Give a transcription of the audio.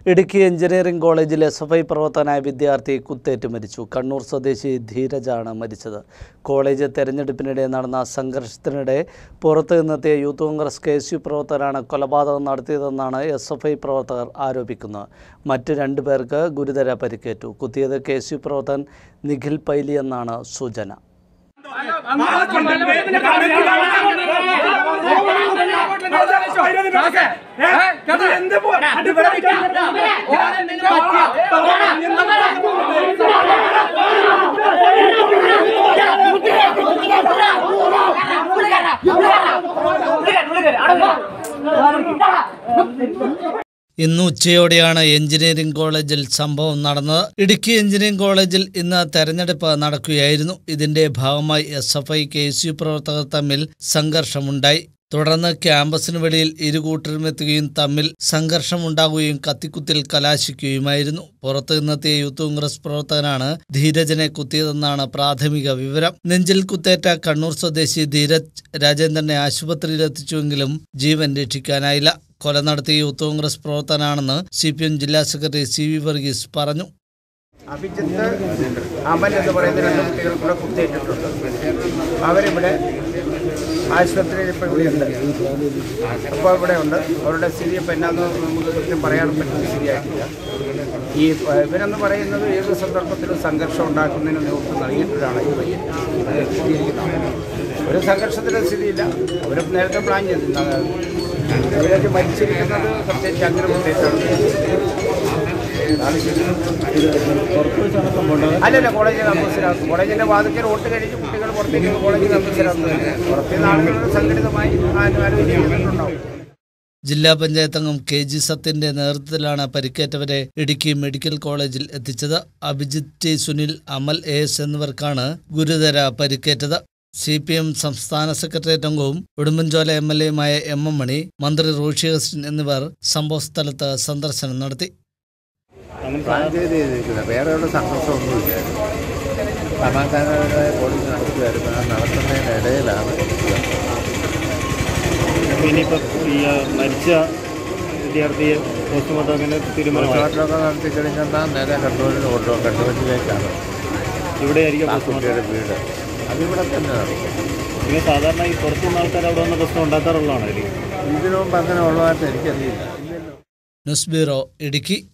Idukki engineering കോളേജിൽ S F I പ്രവർത്തകനായ വിദ്യാർത്ഥി കുത്തേറ്റ് മരിച്ചു കണ്ണൂർ സ്വദേശി ധീരജാണ് മരിച്ചത് കോളേജ് തെരഞ്ഞെടുപ്പിനിടെ നടന്ന സംഘർഷത്തിനിടെ പുറത്തു നിന്നെത്തിയ youth Congress K S U പ്രവർത്തകരാണ് കൊലപാതകം നടത്തിയതെന്നാണ് എസ് എഫ് ഐ പ്രവർത്തകർ ആരോപിക്കുന്നത് മറ്റ് രണ്ടു പേർക്ക് ഗുരുതര പരിക്കേറ്റു കുത്തിയത് കെ എസ് യു പ്രവർത്തകൻ നിഖിൽ പൈലി എന്നാണ് സൂചന ഇന്ന് ഉച്ചയോടെയാണ് എഞ്ചിനീയറിംഗ് കോളേജിൽ സംഭവം നടന്നത് ഇടുക്കി എഞ്ചിനീയറിംഗ് കോളേജിൽ ഇന്ന് തെരഞ്ഞെടുപ്പ് നടക്കുകയായിരുന്നു ഇതിന്റെ ഭാഗമായി S F I K S U പ്രവർത്തകർ തമ്മിൽ സംഘർഷമുണ്ടായി തുടർന്ന് ക്യാമ്പസിന് വെളിയിൽ ഇരു കൂട്ടരും എത്തുകയും തമ്മിൽ സംഘർഷമുണ്ടാകുകയും കത്തിക്കുത്തിൽ കലാശിക്കുകയുമായിരുന്നു പുറത്തു നിന്നെത്തിയ യൂത്ത് കോൺഗ്രസ് പ്രവർത്തകനാണ് ധീരജനെ കുത്തിയതെന്നാണ് പ്രാഥമിക വിവരം നെഞ്ചിൽ കുത്തേറ്റ കണ്ണൂർ സ്വദേശി ധീരജ് രാജേന്ദ്രനെ ആശുപത്രിയിലെത്തിച്ചുവെങ്കിലും ജീവൻ രക്ഷിക്കാനായില്ല കൊല നടത്തിയ യൂത്ത് കോൺഗ്രസ് പ്രവർത്തനാണെന്ന് സി പി എം ജില്ലാ സെക്രട്ടറി സി വി വർഗീസ് പറഞ്ഞു അഭിജിത്ത് അമൽ എന്ന് പറയുന്ന രണ്ട് കുട്ടികൾ കൂടെ കുത്തേറ്റിട്ടുണ്ട് അവരിവിടെ ആശുപത്രിയിൽ ഇപ്പോൾ ഇവിടെയുണ്ട് അപ്പോൾ ഇവിടെ ഉണ്ട് അവരുടെ സ്ഥിതി ഇപ്പോൾ എന്നാന്ന് നമുക്ക് കൃത്യം പറയാൻ പറ്റുന്ന സ്ഥിതിയായിട്ടില്ല ഈ പ- ഇവരെന്ന് പറയുന്നത് ഏത് സന്ദർഭത്തിലും സംഘർഷം ഉണ്ടാക്കുന്നതിന് നേതൃത്വം നൽകിയിട്ടൊരാണ് ഈ പയ്യൻ ഇത് എത്തിയിരിക്കുന്നത്. ഒരു സംഘർഷത്തിൻ്റെ സ്ഥിതിയില്ല അവർ നേരത്തെ പ്ലാൻ ചെയ്തിട്ടുണ്ട് അവരൊക്കെ മരിച്ചിരിക്കുന്നത് പ്രത്യേകിച്ച് അങ്ങനെ പ്രത്യേകിച്ചാണ് അല്ലല്ല കോളേജ് ക്യാമ്പസിനകത്ത് കോളേജിന്റെ വാതിക്കൽ വോട്ട് കഴിഞ്ഞ് കുട്ടികൾ പുറത്തേക്ക് കോളേജ് ക്യാമ്പസിനകത്ത് പുറത്തുനിന്ന് ആളുകൾ സംഘടിതമായി ആലോചിക്കുന്നുണ്ടാവും ജില്ലാ പഞ്ചായത്ത് അംഗം കെ ജി സത്യന്റെ നേതൃത്വത്തിലാണ് പരിക്കേറ്റവരെ ഇടുക്കി മെഡിക്കൽ കോളേജിൽ എത്തിച്ചത് Abhijith T Sunil Amal A S എന്നിവർക്കാണ് ഗുരുതര പരിക്കേറ്റത് സി പി എം സംസ്ഥാന സെക്രട്ടേറിയറ്റ് അംഗവും ഉടുമ്പൻചോല എം എൽ എയുമായ എം എം മണി മന്ത്രി റോഷി അഗസ്റ്റിൻ എന്നിവർ സംഭവസ്ഥലത്ത് സന്ദർശനം നടത്തി പ്ലാൻ ചെയ്ത് ചെയ്തിരിക്കുന്നത് വേറെ ഉള്ള സംഘർഷമൊന്നുമില്ല സമാധാനപരമായ പോളിംഗ് നടത്തുകയായിരുന്നു ആ നടത്തുന്നതിനിടയിലാണ് ഇനിയിപ്പോൾ ഈ ആ, മരിച്ച വിദ്യാർത്ഥിയെ പോസ്റ്റ്മോർട്ടം അങ്ങനെ തീരുമാനമായി പോസ്റ്റ്മോർട്ടമൊക്കെ നടത്തി കഴിഞ്ഞാൽ നേരെ കണ്ണൂരിന് കൊണ്ടുപോകും കണ്ണൂരിലേക്കാണ് ഇവിടെ ആയിരിക്കും ആ പോസ്റ്റ്മോർട്ടം കുട്ടിയുടെ വീട് അതിവിടെ തന്നെ നടക്കും ഇങ്ങനെ സാധാരണ ഈ പുറത്തുനിന്ന് ആൾക്കാർ അവിടെ വന്ന് പ്രശ്നം ഉണ്ടാക്കാറുള്ളതാണോ ആയിരിക്കും ഇതിനു മുമ്പ് അങ്ങനെ ഉള്ളതായിട്ട് എനിക്കറിയില്ല ഇല്ലല്ലോ ന്യൂസ് ബ്യൂറോ ഇടുക്കി